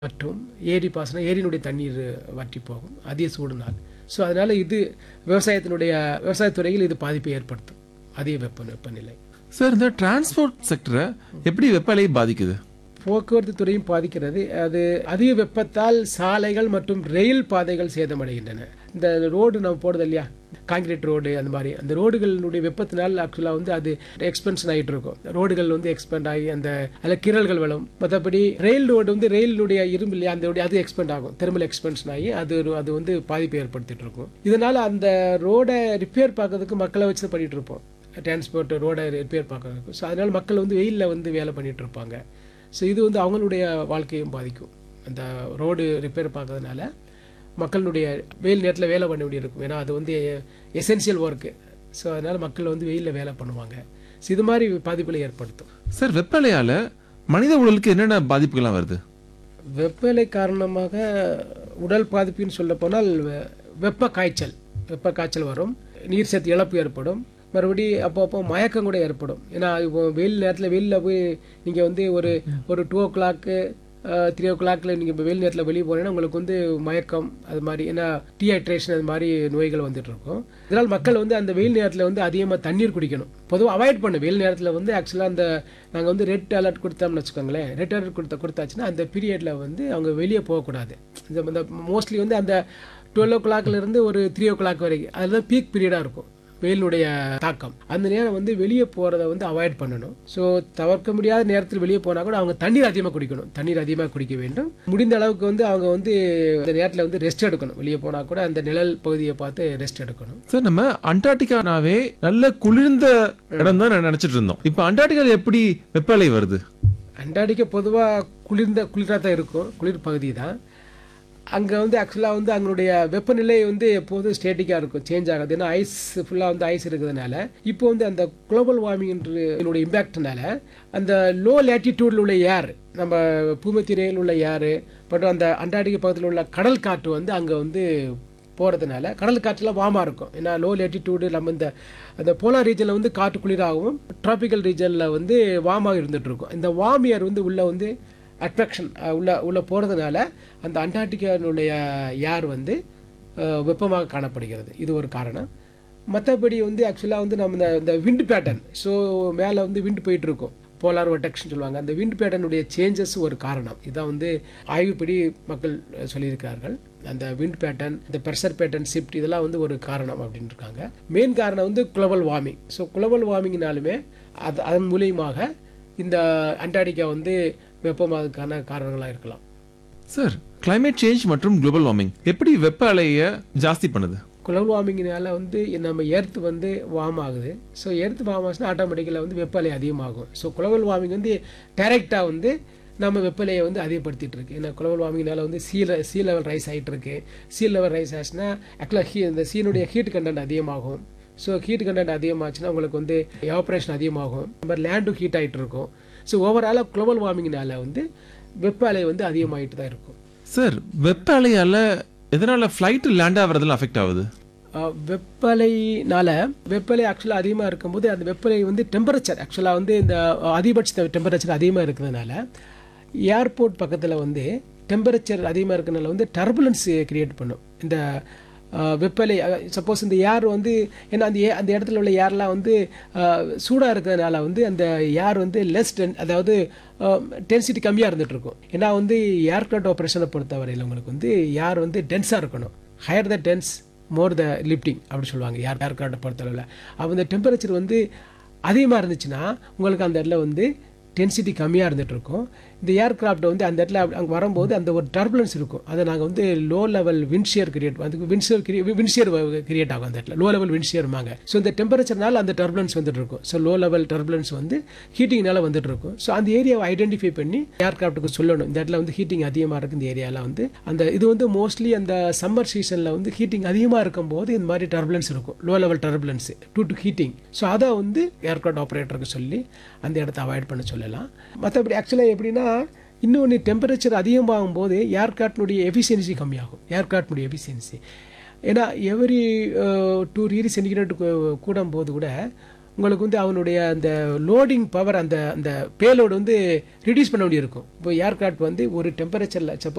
மற்றும் ஏரி பாசனம் ஏரியினுடைய தண்ணீர் வற்றி போகும் அதிக சூடுனால் ஸோ அதனால் இது விவசாயத்தினுடைய விவசாயத்துறையில் இது பாதிப்பை ஏற்படுத்தும் அதிக வெப்ப வெப்பநிலை சார் இந்த டிரான்ஸ்போர்ட் செக்டரை எப்படி வெப்ப அலை பாதிக்குது போக்குவரத்து துறையும் பாதிக்கிறது அது அதிக வெப்பத்தால் சாலைகள் மற்றும் ரயில் பாதைகள் சேதமடைகின்றன இந்த ரோடு நம்ம போடுறது இல்லையா காங்கிரீட் ரோடு அந்த மாதிரி அந்த ரோடுகளுடைய வெப்பத்தினால் ஆக்சுவலாக வந்து அது எக்ஸ்பென்ஷன் ஆகிட்டு இருக்கும் ரோடுகள் வந்து எக்ஸ்பெண்ட் ஆகி அந்த அதில் கிரல்கள் விழும் மற்றபடி ரயில் ரோடு வந்து ரயிலுடைய இரும்பு இல்லையா அந்த அது எக்ஸ்பெண்ட் ஆகும் தெர்மல் எக்ஸ்பென்ஷன் ஆகி அது ஒரு- அது வந்து பாதிப்பை ஏற்படுத்திட்டு இருக்கும் இதனால் அந்த ரோடை ரிப்பேர் பார்க்கறதுக்கு மக்களை வச்சு தான் பண்ணிட்டு இருப்போம் டிரான்ஸ்போர்ட் ரோடை ரிப்பேர் பார்க்கறதுக்கு ஸோ அதனால் மக்கள் வந்து வெயிலில் வந்து வேலை பண்ணிட்டு இருப்பாங்க ஸோ இது வந்து அவங்களுடைய வாழ்க்கையும் பாதிக்கும் அந்த ரோடு ரிப்பேர் பார்க்கறதுனால மக்களுடைய வெயில் நேரத்தில் வேலை பண்ண வேண்டியிருக்கும் ஏன்னா அது வந்து எசென்சியல் ஒர்க்கு ஸோ அதனால் மக்கள் வந்து வெயிலில் வேலை பண்ணுவாங்க ஸோ இது மாதிரி பாதிப்புகளை ஏற்படுத்தும் சார் வெப்ப அலையால மனித உடலுக்கு என்னென்ன பாதிப்புகள்லாம் வருது வெப்பநிலை காரணமாக உடல் பாதிப்புன்னு சொல்ல போனால் வெ- வெப்ப காய்ச்சல் வெப்ப காய்ச்சல் வரும் நீர் சத்து இழப்பு ஏற்படும் மறுபடி அப்போ அப்போ மயக்கம் கூட ஏற்படும் ஏன்னா இப்போ வெயில் நேரத்தில் வெளியில் போய் நீங்கள் வந்து ஒரு ஒரு டூ ஓ கிளாக்கு த்ரீ ஓ கிளாக்ல நீங்கள் இப்போ வெயில் நேரத்தில் வெளியே போனீங்கன்னா உங்களுக்கு வந்து மயக்கம் அது மாதிரி ஏன்னா டீஹைட்ரேஷன் அது மாதிரி நோய்கள் வந்துட்டு இருக்கும் இதனால் மக்கள் வந்து அந்த வெயில் நேரத்தில் வந்து அதிகமாக தண்ணீர் குடிக்கணும் பொதுவாக அவாய்ட் பண்ணு வெயில் நேரத்தில் வந்து ஆக்சுவலாக அந்த நாங்கள் வந்து ரெட் அலர்ட் கொடுத்தோம்னு வச்சுக்கோங்களேன் ரெட் அலர்ட் கொடுத்த கொடுத்தாச்சுன்னா அந்த பீரியடில் வந்து அவங்க வெளியே போகக்கூடாது இந்த இந்த மோஸ்ட்லி வந்து அந்த டுவெல் ஓ கிளாக்லேருந்து ஒரு த்ரீ ஓ கிளாக் வரைக்கும் அதுதான் பீக் பீரியடாக இருக்கும் வெயிலுடைய தாக்கம் அந்த நேரம் வந்து வெளியே போகிறத வந்து அவாய்ட் பண்ணணும் ஸோ தவிர்க்க முடியாத நேரத்தில் வெளியே போனால் கூட அவங்க தண்ணீர் அதிகமாக குடிக்கணும் தண்ணீர் அதிகமாக குடிக்க வேண்டும் முடிந்த அளவுக்கு வந்து அவங்க வந்து அந்த நேரத்தில் வந்து ரெஸ்ட் எடுக்கணும் வெளியே போனால் கூட அந்த நிழல் பகுதியை பார்த்து ரெஸ்ட் எடுக்கணும் சார் நம்ம அண்டார்டிகானாவே நல்ல குளிர்ந்த இடம் தான் நினைச்சிட்டு இருந்தோம் இப்போ அண்டார்டிகால எப்படி வெப்ப அலை வருது அண்டார்டிகா பொதுவாக குளிர்ந்த குளிராக தான் இருக்கும் குளிர் பகுதி தான் அங்கே வந்து ஆக்சுவலாக வந்து அங்களுடைய வெப்பநிலை வந்து எப்போதும் ஸ்டேட்டிக்காக இருக்கும் சேஞ்ச் ஆகாது ஏன்னா ஐஸ் ஃபுல்லாக வந்து ஐஸ் இருக்கிறதுனால இப்போ வந்து அந்த குளோபல் வார்மிங்ன்ற இம்பேக்ட்னால அந்த லோ லேட்டிடியூடில் உள்ள ஏர் நம்ம பூமத்திரையில் உள்ள ஏர் மற்றும் அந்த அண்டார்டிகா பக்கத்தில் உள்ள கடல் காற்று வந்து அங்கே வந்து போகிறதுனால கடல் காற்றுலாம் வார்மாக இருக்கும் ஏன்னா லோ லேட்டிடியூடு நம்ம இந்த அந்த போலார் ரீஜனில் வந்து காற்று குளிராகவும் ட்ராபிக்கல் ரீஜனில் வந்து வார்மாக இருந்துட்டு இருக்கும் இந்த வார்ம் ஏர் வந்து உள்ள வந்து அட்ராக்ஷன் உள்ள உள்ள போகிறதுனால அந்த அண்டார்டிகானுடைய ஏர் வந்து அஹ், வெப்பமாக காணப்படுகிறது இது ஒரு காரணம் மற்றபடி வந்து ஆக்சுவலாக வந்து நம்ம இந்த- இந்த விண்ட் பேட்டர்ன் ஸோ மேலே வந்து விண்ட் போயிட்டு இருக்கும் போலார் வட்டக்ஸ்னு சொல்லுவாங்க அந்த விண்ட் பேட்டர்னுடைய சேஞ்சஸ் ஒரு காரணம் இதான் வந்து ஆய்வுப்படி மக்கள் அஹ், சொல்லியிருக்கிறார்கள் அந்த விண்ட் பேட்டர்ன் இந்த ப்ரெஷர் பேட்டர்ன் ஷிஃப்ட் இதெல்லாம் வந்து ஒரு காரணம் அப்படின்னு இருக்காங்க மெயின் காரணம் வந்து குளோபல் வார்மிங் ஸோ குளோபல் வார்மிங்னாலுமே அது அதன் மூலியமாக இந்த அண்டார்டிகா வந்து வெப்பமாவதுக்கான காரணங்களாக இருக்கலாம் சார் climate சேஞ்ச் மற்றும் குளோபல் வார்மிங் எப்படி வெப்ப அலைய ஜாஸ்தி பண்ணுது குளோபல் வார்மிங்னால வந்து நம்ம எர்த் வந்து வார்ம் ஆகுது ஸோ எர்த் வார்ம் ஆச்சுன்னா ஆட்டோமேட்டிக்கலாக வந்து வெப்பநிலை அதிகமாகும் ஸோ குளோபல் வார்மிங் வந்து டைரெக்டாக வந்து நம்ம வெப்பநிலையை வந்து அதிகப்படுத்திட்டு இருக்கு ஏன்னா குளோபல் வார்மிங்னால வந்து சீ சீ லெவல் ரைஸ் ஆகிட்டு இருக்கு சீ லெவல் ரைஸ் ஆச்சுன்னா ஆக்சுவலாக ஹீ இந்த சீனுடைய ஹீட் கண்டென்ட் அதிகமாகும் ஸோ ஹீட் கண்டென்ட் அதிகமாச்சுன்னா உங்களுக்கு வந்து எவாப்ரேஷன் அதிகமாகும் இந்த மாதிரி லேண்டும் ஹீட் ஆகிட்டு இருக்கும் ஸோ ஓவராலாக குளோபல் வார்மிங்னால வந்து வெப்ப அலை வந்து அதிகமாகிட்டு தான் இருக்கும் சார் வெப்ப அலையால எதனால ஃப்ளைட் லேண்ட் ஆகிறதுல அஃபெக்ட் ஆகுது அஹ் வெப்பலைனால வெப்பலை ஆக்சுவலாக அதிகமாக இருக்கும்போது அந்த வெப்பலை வந்து டெம்பரேச்சர் ஆக்சுவலாக வந்து இந்த அதிகபட்ச டெம்பரேச்சர் அதிகமாக இருக்கிறதுனால ஏர்போர்ட் பக்கத்தில் வந்து டெம்பரேச்சர் அதிகமாக இருக்கிறதுனால வந்து டர்புலன்ஸ் கிரியேட் பண்ணும் இந்த அஹ், வெப்பலை சப்போஸ் இந்த ஏர் வந்து ஏன்னா அந்த ஏ- அந்த இடத்துல உள்ள ஏர்லாம் வந்து சூடாக இருக்கிறதுனால வந்து அந்த ஏர் வந்து லெஸ் டென் அதாவது டென்சிட்டி கம்மியாக இருந்துட்டு இருக்கும் ஏன்னா வந்து ஏர்கிராஃப்ட் ஆப்ரேஷனை பொறுத்தவரையில் உங்களுக்கு வந்து ஏர் வந்து டென்ஸாக இருக்கணும் higher the dense more the lifting அப்படி சொல்லுவாங்க யார் ஏர்கிராஃப்டை பொறுத்தளவில் அப்போ இந்த டெம்பரேச்சர் வந்து அதிகமாக இருந்துச்சுன்னா உங்களுக்கு அந்த இடத்துல வந்து டென்சிட்டி கம்மியாக இருந்துட்டு இருக்கும் இந்த ஏர்கிராஃப்ட் வந்து அந்த இடத்துல அங்கே வரும்போது அந்த ஒரு டர்புலன்ஸ் இருக்கும் அதை நாங்கள் வந்து லோ லெவல் வின்ஷியர் கிரியேட் அதுக்கு வின்ஷியர் வின்ஷியர் கிரியேட் ஆகும் அந்த இடத்துல லோ லெவல் வின்ஷியர்மாங்க ஸோ இந்த டெம்பரேச்சர்னால அந்த டர்புலன்ஸ் வந்துட்டு இருக்கும் ஸோ லோ லெவல் டர்புலன்ஸ் வந்து ஹீட்டிங்னால வந்துட்டு இருக்கும் ஸோ அந்த ஏரியாவை ஐடென்டிஃபை பண்ணி ஏர்கிராஃப்ட்டுக்கு சொல்லணும் இந்த இடத்துல வந்து ஹீட்டிங் அதிகமாக இருக்கு இந்த ஏரியாவில் வந்து அந்த இது வந்து மோஸ்ட்லி அந்த சம்மர் சீசனில் வந்து ஹீட்டிங் அதிகமாக இருக்கும்போது இந்த மாதிரி டர்புலன்ஸ் இருக்கும் low level turbulence due to heating so அதை வந்து ஏர்கிராஃப்ட் ஆப்ரேட்டருக்கு சொல்லி அந்த இடத்த அவாய்ட் பண்ண சொல்லலாம் மற்றபடி ஆக்சுவலாக எப்படின்னா இன்னொன்று டெம்பரேச்சர் அதிகமாகும் போது ஏர்கிராஃப்டினுடைய எஃபிஷியன்சி கம்மியாகும் ஏர்கிராஃப்டினுடைய எஃபிஷியன்சி ஏன்னா எவரி டூ டிகிரி சென்டிகிரேட் கூடும் போது கூட உங்களுக்கு வந்து அவனுடைய அந்த லோடிங் பவர் அந்த அந்த பேலோடு வந்து ரிடியூஸ் பண்ண வேண்டியிருக்கும் இப்போ ஏர்கிராஃப்ட் வந்து ஒரு டெம்பரேச்சரில் சப்போ